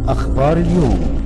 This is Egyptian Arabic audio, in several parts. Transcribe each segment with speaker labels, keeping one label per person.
Speaker 1: أخبار اليوم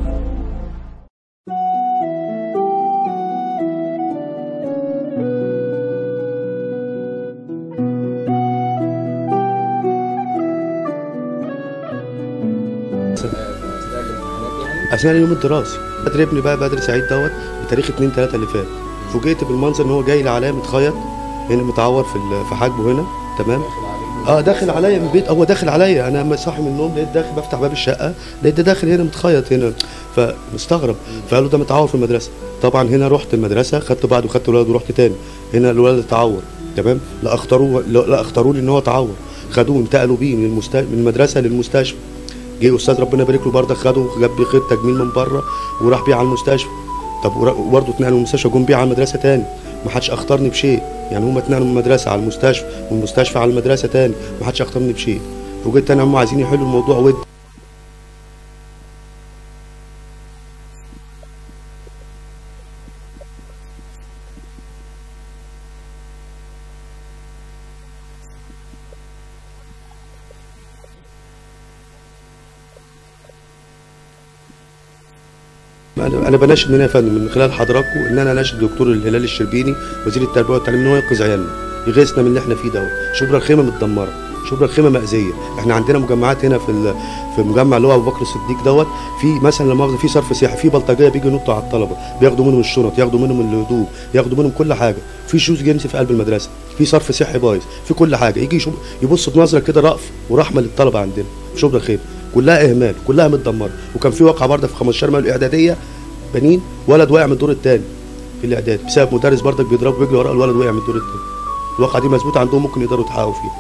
Speaker 2: اثناء اليوم الدراسي بدر ابني بقى بدر سعيد دوت بتاريخ 2 3 اللي فات فوجئت بالمنظر ان هو جاي لي عليا متخيط هنا متعور في ال- في حاجبه هنا تمام اه داخل عليا من البيت هو داخل عليا انا لما صاحي من النوم لقيت داخل بفتح باب الشقه لقيت ده داخل هنا متخيط هنا فمستغرب فقالوا ده متعور في المدرسه طبعا هنا رحت المدرسه خدت بعض وخدت الولد ورحت تاني هنا الولد اتعور تمام لا اختاروه لا لا اختاروا لي ان هو تعور خدوه انتقلوا بيه من المست... من المدرسه للمستشفى جه استاذ ربنا يبارك له برضه خده جاب بيه خيط تجميل من بره وراح بيه على المستشفى طب ور- وبرضه اتنقلوا من المستشفى جم بيه على المدرسه تاني ما حدش اختارني بشيء يعني هم اتنقلوا من المدرسه على المستشفى ومن المستشفى على المدرسه تاني ما حدش اختارني بشيء وجيت تاني هم عايزين يحلوا الموضوع ود انا انا بناشد من هنا يا فندم من خلال حضراتكم ان انا اناشد الدكتور الهلال الشربيني وزير التربيه والتعليم ان هو ينقذ عيالنا يغيثنا من اللي احنا فيه دوت شبرا الخيمه متدمره شبرا الخيمه مأذيه احنا عندنا مجمعات هنا في ال- في المجمع اللي هو ابو بكر الصديق دوت في مثلا لما مؤاخذه في صرف سياحي في بلطجيه بيجوا ينطوا على الطلبه بياخدوا منهم الشنط ياخدوا منهم الهدوم ياخدوا منهم كل حاجه في شوز جنسي في قلب المدرسه في صرف صحي بايظ في كل حاجه يجي يشوف يبص بنظره كده رأف ورحمه للطلبه عندنا في شبرا الخيمه كلها اهمال كلها متدمره وكان في واقعه برضه في 15 مايو الاعداديه بنين ولد واقع من الدور الثاني في الاعداد بسبب مدرس برضك بيضربه بيجري وراه الولد وقع من الدور الثاني الواقعه دي مظبوطه عندهم ممكن يقدروا يتحققوا فيها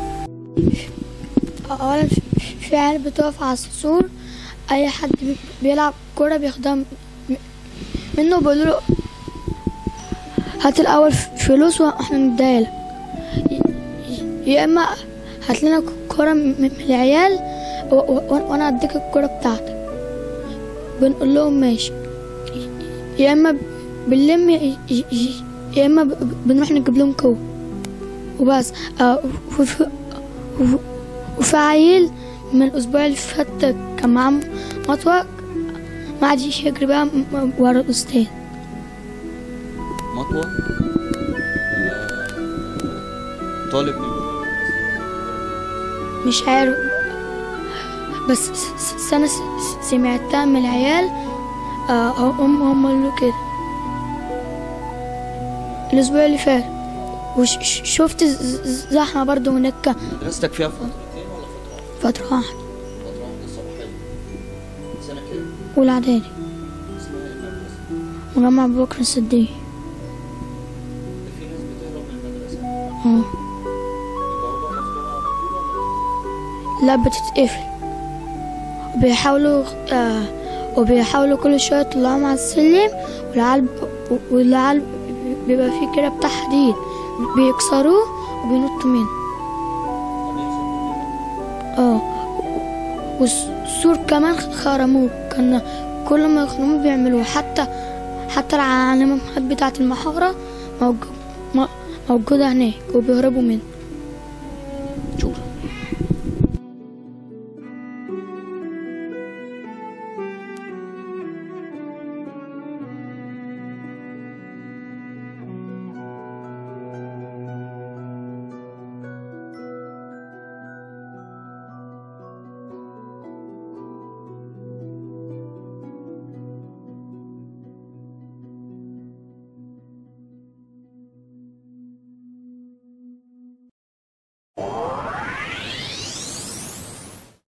Speaker 3: اولا في- في عيال بتقف على السور اي حد بي- بيلعب كوره بياخدها م- منه بيقولوا له هات الاول ف- فلوس واحنا نديها لك ي- يا اما هات لنا كوره من من العيال و- و- وانا اديك الكوره بتاعتك بنقول لهم ماشي يا اما بنلم ي- ي- ي- يا اما ب- بنروح نجيب لهم كوره وبس آه وفي وفي- وفي عيل من الاسبوع اللي فات كان معاه مطوة ما عادش يجري بقى م- م- ورا الاستاذ
Speaker 4: مطوة طالب من
Speaker 3: مش عارف بس س- س- انا س- س- سمعتها من العيال آه، هم هم قالوا كده الاسبوع اللي فات وشفت زحمه برضو هناك
Speaker 4: مدرستك فيها فترتين ولا فترة
Speaker 3: فتره واحده
Speaker 4: فترة واحدة صباحية سنة كام؟
Speaker 3: والاعدادي
Speaker 4: اسمها ايه المدرسة؟
Speaker 3: مجمع ابو بكر الصديق
Speaker 4: ده في ناس بتهرب من المدرسة
Speaker 3: اه
Speaker 4: البوابة مفتوحة على طول ولا
Speaker 3: لا بتتقفل وبيحاولوا آه وبيحاولوا كل شوية يطلعوا على السلم والعيال والعيال بيبقى فيه كده بتاع حديد بيكسروه وبينطوا منه اه والسور كمان خرموه كان كل ما يخرموه بيعملوه حتى حتى العلامات بتاعة المحاورة موجو- م- موجودة هناك وبيهربوا منه